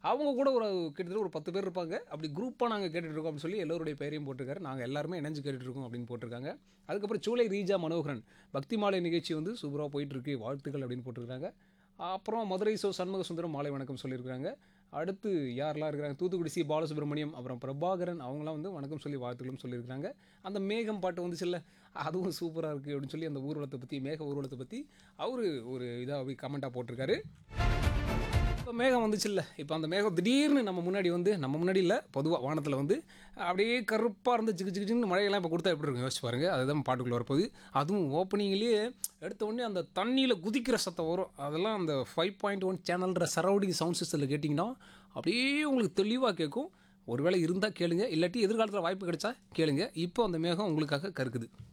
அவங்க கூட ஒரு கிட்டத்தட்ட ஒரு பத்து பேர் இருப்பாங்க அப்படி குரூப்பாக நாங்கள் கேட்டுட்டு இருக்கோம் அப்படின்னு சொல்லி எல்லோருடைய பேரையும் போட்டிருக்காரு நாங்கள் எல்லாருமே இணைஞ்சு கேட்டுட்டு இருக்கோம் அப்படின்னு போட்டிருக்காங்க அதுக்கப்புறம் சூளை ரீஜா மனோகரன் பக்தி மாலை நிகழ்ச்சி வந்து சூப்பராக போயிட்டு இருக்கு வாழ்த்துக்கள் அப்படின்னு போட்டிருக்காங்க அப்புறம் மதுரை சோ சண்முக சுந்தரம் மாலை வணக்கம் சொல்லியிருக்காங்க அடுத்து யாரெல்லாம் இருக்கிறாங்க தூத்துக்குடி சி பாலசுப்ரமணியம் அப்புறம் பிரபாகரன் அவங்களாம் வந்து வணக்கம் சொல்லி வாழ்த்துக்களும் சொல்லியிருக்காங்க அந்த மேகம் பாட்டு வந்துச்சுல்ல அதுவும் சூப்பராக இருக்குது அப்படின்னு சொல்லி அந்த ஊர்வலத்தை பற்றி மேக ஊர்வலத்தை பற்றி அவர் ஒரு இதாக கமெண்ட்டாக போட்டிருக்காரு இப்போ மேகம் வந்துச்சுல்ல இப்போ அந்த மேகம் திடீர்னு நம்ம முன்னாடி வந்து நம்ம முன்னாடி இல்லை பொதுவாக வானத்தில் வந்து அப்படியே கருப்பாக இருந்து சிக்கு சிக்கு சிக்குன்னு மழையெல்லாம் இப்போ கொடுத்தா எப்படி இருக்கும் யோசிச்சு பாருங்க அதுதான் பாட்டுக்குள்ளே வரப்போகுது அதுவும் ஓப்பனிங்லேயே எடுத்த உடனே அந்த தண்ணியில் குதிக்கிற சத்தம் வரும் அதெல்லாம் அந்த ஃபைவ் பாயிண்ட் ஒன் சேனல்ன்ற சரௌண்டிங் சவுண்ட் சிஸ்டத்தில் கேட்டிங்கன்னா அப்படியே உங்களுக்கு தெளிவாக கேட்கும் ஒருவேளை இருந்தால் கேளுங்க இல்லாட்டி எதிர்காலத்தில் வாய்ப்பு கிடைச்சா கேளுங்க இப்போ அந்த மேகம் உங்களுக்காக கருக்குது